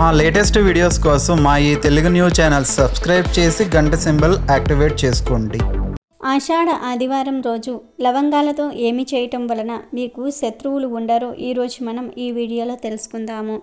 మా latest videos కోసం మా ఈ తెలుగు న్యూస్ ఛానల్ సబ్స్క్రైబ్ చేసి గంట సింబల్ యాక్టివేట్ చేసుకోండి ఆషాఢ ఆదివారం రోజు లవంగాలతో ఏమి చేయటం వలన మీకు శత్రువులు ఉండరో ఈరోజు మనం ఈ వీడియోలో తెలుసుకుందాము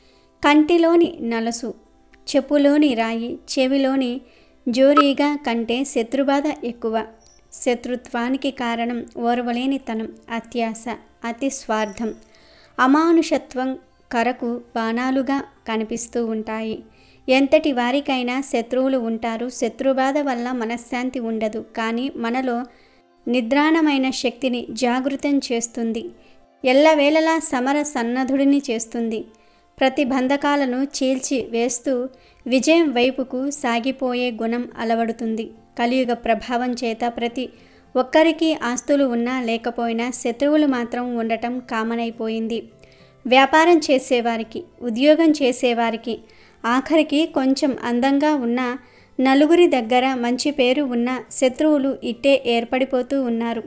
కంటిలోని నలసు చెప్పులోని రాయి చెవిలోని జోరీగా కంటే శత్రుబాధ ఎక్కువ శత్రుత్వానికి కారణం ఓర్వలేనితనం అత్యాశ అతి స్వార్థం అమానుషత్వం కరకు బాణాలుగా కనిపిస్తూ ఉంటాయి ఎంతటి వారికైనా శత్రువులు ఉంటారు శత్రుబాధ వల్ల మనశ్శాంతి ఉండదు కానీ మనలో నిద్రాణమైన శక్తిని జాగృతం చేస్తుంది ఎల్లవేళలా సమర సన్నద్ధుడిని చేస్తుంది ప్రతి బంధకాలను చీల్చి వేస్తూ విజయం వైపుకు సాగిపోయే గుణం అలవడుతుంది కలియుగ ప్రభావం చేత ప్రతి ఒక్కరికి ఆస్తులు ఉన్నా లేకపోయినా శత్రువులు మాత్రం ఉండటం కామనైపోయింది వ్యాపారం చేసేవారికి ఉద్యోగం చేసేవారికి ఆఖరికి కొంచెం అందంగా ఉన్న నలుగురి దగ్గర మంచి పేరు ఉన్న శత్రువులు ఇట్టే ఏర్పడిపోతూ ఉన్నారు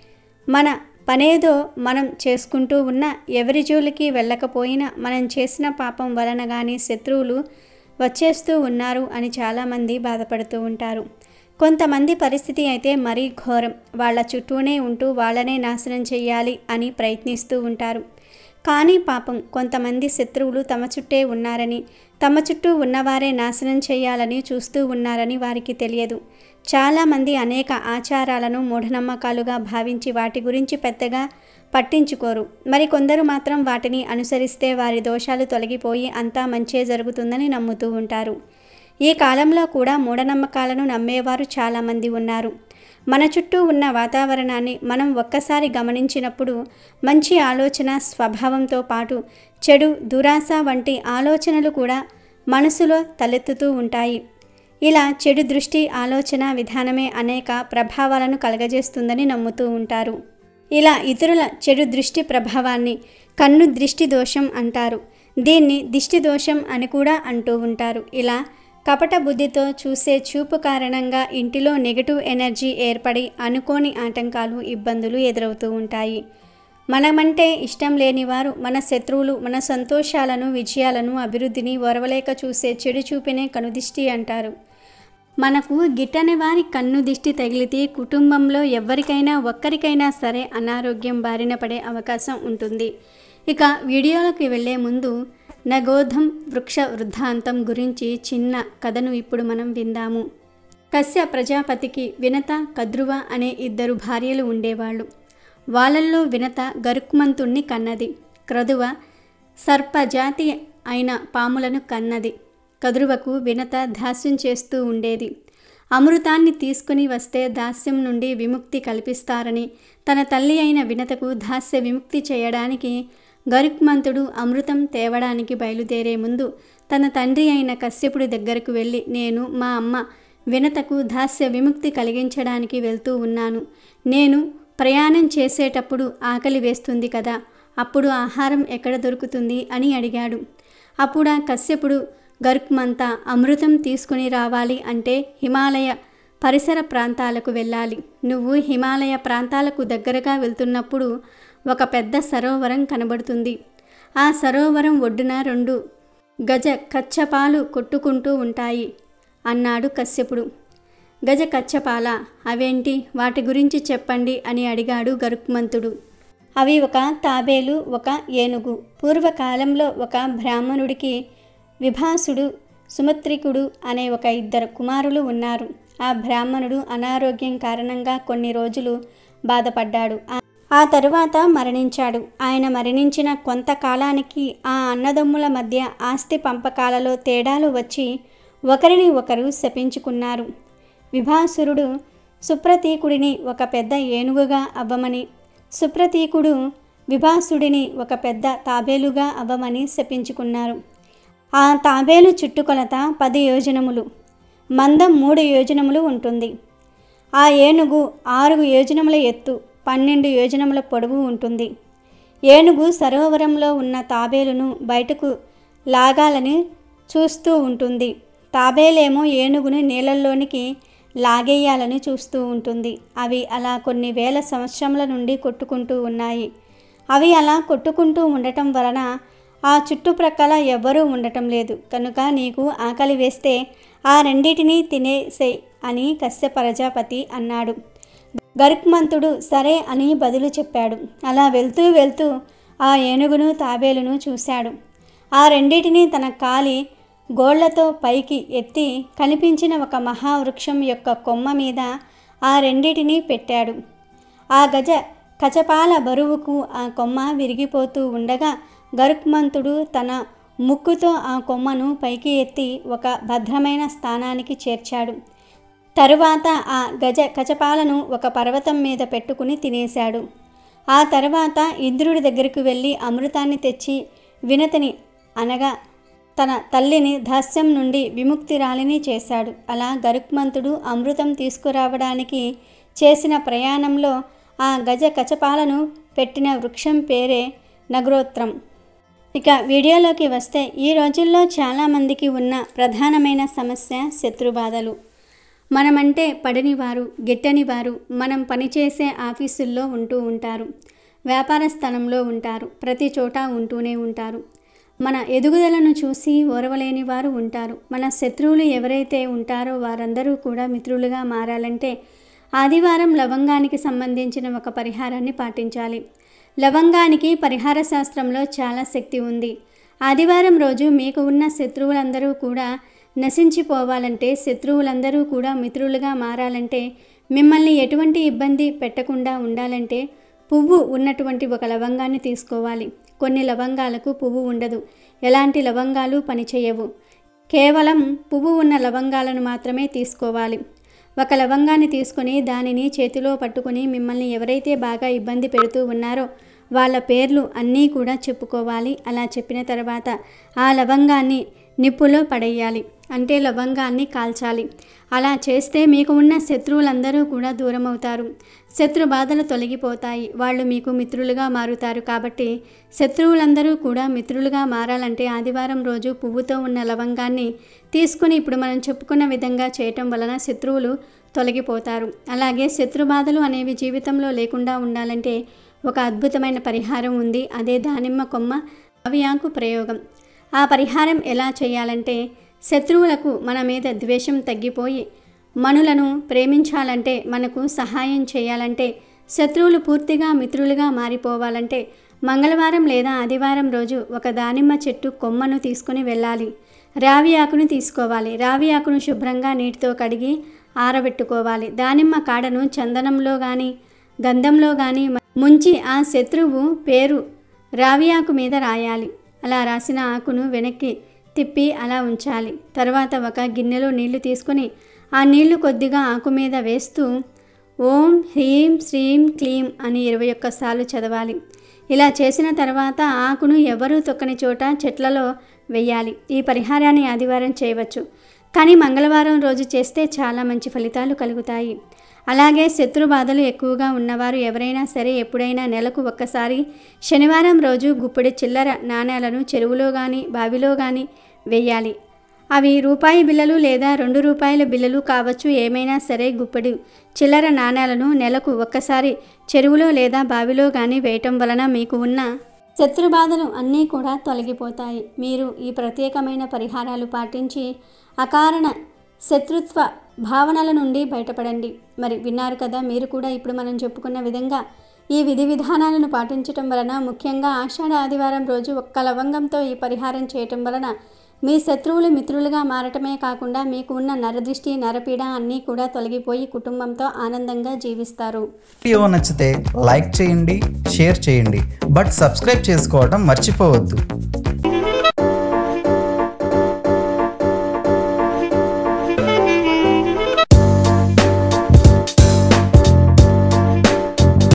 మన పనేదో మనం చేసుకుంటూ ఉన్న ఎవరి జోలికి వెళ్ళకపోయినా మనం చేసిన పాపం వలన కానీ శత్రువులు వచ్చేస్తూ ఉన్నారు అని చాలామంది బాధపడుతూ ఉంటారు కొంతమంది పరిస్థితి అయితే మరీ ఘోరం వాళ్ళ చుట్టూనే ఉంటూ వాళ్ళనే నాశనం చెయ్యాలి అని ప్రయత్నిస్తూ ఉంటారు కానీ పాపం కొంతమంది శత్రువులు తమ చుట్టే ఉన్నారని తమ చుట్టూ ఉన్నవారే నాశనం చేయాలని చూస్తూ ఉన్నారని వారికి తెలియదు చాలామంది అనేక ఆచారాలను మూఢనమ్మకాలుగా భావించి వాటి గురించి పెద్దగా పట్టించుకోరు మరి కొందరు మాత్రం వాటిని అనుసరిస్తే వారి దోషాలు తొలగిపోయి అంతా మంచే జరుగుతుందని నమ్ముతూ ఉంటారు ఈ కాలంలో కూడా మూఢనమ్మకాలను నమ్మేవారు చాలామంది ఉన్నారు మన చుట్టూ ఉన్న వాతావరణాన్ని మనం ఒక్కసారి గమనించినప్పుడు మంచి ఆలోచన స్వభావంతో పాటు చెడు దురాశ వంటి ఆలోచనలు కూడా మనసులో తలెత్తుతూ ఉంటాయి ఇలా చెడు దృష్టి ఆలోచన విధానమే అనేక ప్రభావాలను కలగజేస్తుందని నమ్ముతూ ఉంటారు ఇలా ఇతరుల చెడు దృష్టి ప్రభావాన్ని కన్ను దృష్టి దోషం అంటారు దీన్ని దిష్టి దోషం అని కూడా అంటూ ఉంటారు ఇలా కపట బుద్ధితో చూసే చూపు కారణంగా ఇంటిలో నెగటివ్ ఎనర్జీ ఏర్పడి అనుకోని ఆటంకాలు ఇబ్బందులు ఎదురవుతూ ఉంటాయి మనమంటే ఇష్టం లేని వారు మన శత్రువులు మన సంతోషాలను విజయాలను అభివృద్ధిని ఓర్వలేక చూసే చెడు చూపినే కనుదిష్టి అంటారు మనకు గిట్టని వారి కన్ను దిష్టి తగిలితే కుటుంబంలో ఎవరికైనా ఒక్కరికైనా సరే అనారోగ్యం బారిన పడే అవకాశం ఉంటుంది ఇక వీడియోలోకి వెళ్ళే ముందు నగోధం వృక్ష వృద్ధాంతం గురించి చిన్న కథను ఇప్పుడు మనం విందాము కశ్య ప్రజాపతికి వినత కద్రువ అనే ఇద్దరు భార్యలు ఉండేవాళ్ళు వాళ్ళల్లో వినత గరుక్మంతుణ్ణి కన్నది క్రదువ సర్పజాతి అయిన పాములను కన్నది కదురువకు వినత దాస్యం చేస్తూ ఉండేది అమృతాన్ని తీసుకుని వస్తే దాస్యం నుండి విముక్తి కల్పిస్తారని తన తల్లి అయిన వినతకు దాస్య విముక్తి చేయడానికి గరుక్మంతుడు అమృతం తేవడానికి బయలుదేరే ముందు తన తండ్రి అయిన కశ్యపుడి దగ్గరకు వెళ్ళి నేను మా అమ్మ వినతకు దాస్య విముక్తి కలిగించడానికి వెళ్తూ ఉన్నాను నేను ప్రయాణం చేసేటప్పుడు ఆకలి వేస్తుంది కదా అప్పుడు ఆహారం ఎక్కడ దొరుకుతుంది అని అడిగాడు అప్పుడు ఆ కశ్యపుడు గరుక్మంతా అమృతం తీసుకుని రావాలి అంటే హిమాలయ పరిసర ప్రాంతాలకు వెళ్ళాలి నువ్వు హిమాలయ ప్రాంతాలకు దగ్గరగా వెళ్తున్నప్పుడు ఒక పెద్ద సరోవరం కనబడుతుంది ఆ సరోవరం ఒడ్డున రెండు గజ కచ్చపాలు కొట్టుకుంటూ ఉంటాయి అన్నాడు కశ్యపుడు గజ కచ్చపాల అవేంటి వాటి గురించి చెప్పండి అని అడిగాడు గరుక్మంతుడు అవి ఒక తాబేలు ఒక ఏనుగు పూర్వకాలంలో ఒక బ్రాహ్మణుడికి విభాసుడు సుమత్రికుడు అనే ఒక ఇద్దరు కుమారులు ఉన్నారు ఆ బ్రాహ్మణుడు అనారోగ్యం కారణంగా కొన్ని రోజులు బాధపడ్డాడు ఆ తరువాత మరణించాడు ఆయన మరణించిన కొంతకాలానికి ఆ అన్నదమ్ముల మధ్య ఆస్తి పంపకాలలో తేడాలు వచ్చి ఒకరిని ఒకరు శపించుకున్నారు విభాసురుడు సుప్రతీకుడిని ఒక పెద్ద ఏనుగుగా అవ్వమని సుప్రతీకుడు విభాసుడిని ఒక పెద్ద తాబేలుగా అవ్వమని శపించుకున్నారు ఆ తాబేలు చుట్టుకొలత పది యోజనములు మందం మూడు యోజనములు ఉంటుంది ఆ ఏనుగు ఆరు యోజనముల ఎత్తు పన్నెండు యోజనముల పొడవు ఉంటుంది ఏనుగు సరోవరంలో ఉన్న తాబేలును బయటకు లాగాలని చూస్తూ ఉంటుంది తాబేలేమో ఏనుగును నీళ్ళల్లోనికి లాగేయాలని చూస్తూ ఉంటుంది అవి అలా కొన్ని వేల సంవత్సరముల నుండి కొట్టుకుంటూ ఉన్నాయి అవి అలా కొట్టుకుంటూ ఉండటం వలన ఆ చుట్టుప్రక్కల ఎవ్వరూ ఉండటం లేదు కనుక నీకు ఆకలి వేస్తే ఆ రెండిటినీ తినేసే అని కశ్యప ప్రజాపతి అన్నాడు గరుక్మంతుడు సరే అని బదులు చెప్పాడు అలా వెళ్తూ వెళ్తూ ఆ ఏనుగును తాబేలును చూశాడు ఆ రెండిటిని తన కాలి గోళ్లతో పైకి ఎత్తి కనిపించిన ఒక మహావృక్షం యొక్క కొమ్మ మీద ఆ రెండిటిని పెట్టాడు ఆ గజ కచపాల బరువుకు ఆ కొమ్మ విరిగిపోతూ ఉండగా గరుక్మంతుడు తన ముక్కుతో ఆ కొమ్మను పైకి ఎత్తి ఒక భద్రమైన స్థానానికి చేర్చాడు తరువాత ఆ గజ కచపాలను ఒక పర్వతం మీద పెట్టుకుని తినేశాడు ఆ తర్వాత ఇంద్రుడి దగ్గరికి వెళ్ళి అమృతాన్ని తెచ్చి వినతిని అనగా తన తల్లిని దాస్యం నుండి విముక్తిరాలిని చేశాడు అలా గరుక్మంతుడు అమృతం తీసుకురావడానికి చేసిన ప్రయాణంలో ఆ గజ కచపాలను పెట్టిన వృక్షం పేరే నగరోత్రం ఇక వీడియోలోకి వస్తే ఈ రోజుల్లో చాలామందికి ఉన్న ప్రధానమైన సమస్య శత్రుబాధలు మనమంటే పడని వారు గిట్టని వారు మనం పనిచేసే ఆఫీసుల్లో ఉంటూ ఉంటారు వ్యాపార స్థలంలో ఉంటారు ప్రతి చోట ఉంటూనే ఉంటారు మన ఎదుగుదలను చూసి ఓరవలేని వారు ఉంటారు మన శత్రువులు ఎవరైతే ఉంటారో వారందరూ కూడా మిత్రులుగా మారాలంటే ఆదివారం లవంగానికి సంబంధించిన ఒక పరిహారాన్ని పాటించాలి లవంగానికి పరిహార శాస్త్రంలో చాలా శక్తి ఉంది ఆదివారం రోజు మీకు ఉన్న శత్రువులందరూ కూడా నశించిపోవాలంటే శత్రువులందరూ కూడా మిత్రులుగా మారాలంటే మిమ్మల్ని ఎటువంటి ఇబ్బంది పెట్టకుండా ఉండాలంటే పువ్వు ఉన్నటువంటి ఒక లవంగాన్ని తీసుకోవాలి కొన్ని లవంగాలకు పువ్వు ఉండదు ఎలాంటి లవంగాలు పనిచేయవు కేవలం పువ్వు ఉన్న లవంగాలను మాత్రమే తీసుకోవాలి ఒక లవంగాన్ని తీసుకొని దానిని చేతిలో పట్టుకొని మిమ్మల్ని ఎవరైతే బాగా ఇబ్బంది పెడుతూ ఉన్నారో వాళ్ళ పేర్లు అన్నీ కూడా చెప్పుకోవాలి అలా చెప్పిన తర్వాత ఆ లవంగాన్ని నిప్పులో పడేయాలి అంటే లవంగాన్ని కాల్చాలి అలా చేస్తే మీకు ఉన్న శత్రువులందరూ కూడా దూరం అవుతారు శత్రు బాధలు తొలగిపోతాయి వాళ్ళు మీకు మిత్రులుగా మారుతారు కాబట్టి శత్రువులందరూ కూడా మిత్రులుగా మారాలంటే ఆదివారం రోజు పువ్వుతో ఉన్న లవంగాన్ని తీసుకుని ఇప్పుడు మనం చెప్పుకున్న విధంగా చేయటం వలన శత్రువులు తొలగిపోతారు అలాగే శత్రు బాధలు అనేవి జీవితంలో లేకుండా ఉండాలంటే ఒక అద్భుతమైన పరిహారం ఉంది అదే దానిమ్మ కొమ్మ అవియాకు ప్రయోగం ఆ పరిహారం ఎలా చేయాలంటే శత్రువులకు మన మీద ద్వేషం తగ్గిపోయి మనులను ప్రేమించాలంటే మనకు సహాయం చేయాలంటే శత్రువులు పూర్తిగా మిత్రులుగా మారిపోవాలంటే మంగళవారం లేదా ఆదివారం రోజు ఒక దానిమ్మ చెట్టు కొమ్మను తీసుకుని వెళ్ళాలి రావి ఆకును తీసుకోవాలి రావి ఆకును శుభ్రంగా నీటితో కడిగి ఆరబెట్టుకోవాలి దానిమ్మ కాడను చందనంలో కానీ గంధంలో కానీ ముంచి ఆ శత్రువు పేరు రావి ఆకు మీద రాయాలి అలా రాసిన ఆకును వెనక్కి తిప్పి అలా ఉంచాలి తర్వాత ఒక గిన్నెలో నీళ్లు తీసుకొని ఆ నీళ్లు కొద్దిగా ఆకు మీద వేస్తూ ఓం హ్రీం శ్రీం క్లీం అని ఇరవై ఒక్కసార్లు చదవాలి ఇలా చేసిన తర్వాత ఆకును ఎవరూ తొక్కని చోట చెట్లలో వెయ్యాలి ఈ పరిహారాన్ని ఆదివారం చేయవచ్చు కానీ మంగళవారం రోజు చేస్తే చాలా మంచి ఫలితాలు కలుగుతాయి అలాగే శత్రు బాధలు ఎక్కువగా ఉన్నవారు ఎవరైనా సరే ఎప్పుడైనా నెలకు ఒక్కసారి శనివారం రోజు గుప్పెడి చిల్లర నాణేలను చెరువులో కానీ బావిలో కానీ వేయాలి అవి రూపాయి బిళ్ళలు లేదా రెండు రూపాయల బిళ్ళలు కావచ్చు ఏమైనా సరే గుప్పెడి చిల్లర నాణేలను నెలకు ఒక్కసారి చెరువులో లేదా బావిలో కానీ వేయటం వలన మీకు ఉన్న శత్రు బాధలు అన్నీ కూడా తొలగిపోతాయి మీరు ఈ ప్రత్యేకమైన పరిహారాలు పాటించి అకారణ శత్రుత్వ భావనల నుండి బయటపడండి మరి విన్నారు కదా మీరు కూడా ఇప్పుడు మనం చెప్పుకున్న విధంగా ఈ విధి విధానాలను పాటించటం వలన ముఖ్యంగా ఆషాఢ ఆదివారం రోజు ఒక్క లవంగంతో ఈ పరిహారం చేయటం వలన మీ శత్రువులు మిత్రులుగా మారటమే కాకుండా మీకు ఉన్న నరదృష్టి నరపీడ అన్నీ కూడా తొలగిపోయి కుటుంబంతో ఆనందంగా జీవిస్తారు వీడియో నచ్చితే లైక్ చేయండి షేర్ చేయండి బట్ సబ్స్క్రైబ్ చేసుకోవడం మర్చిపోవద్దు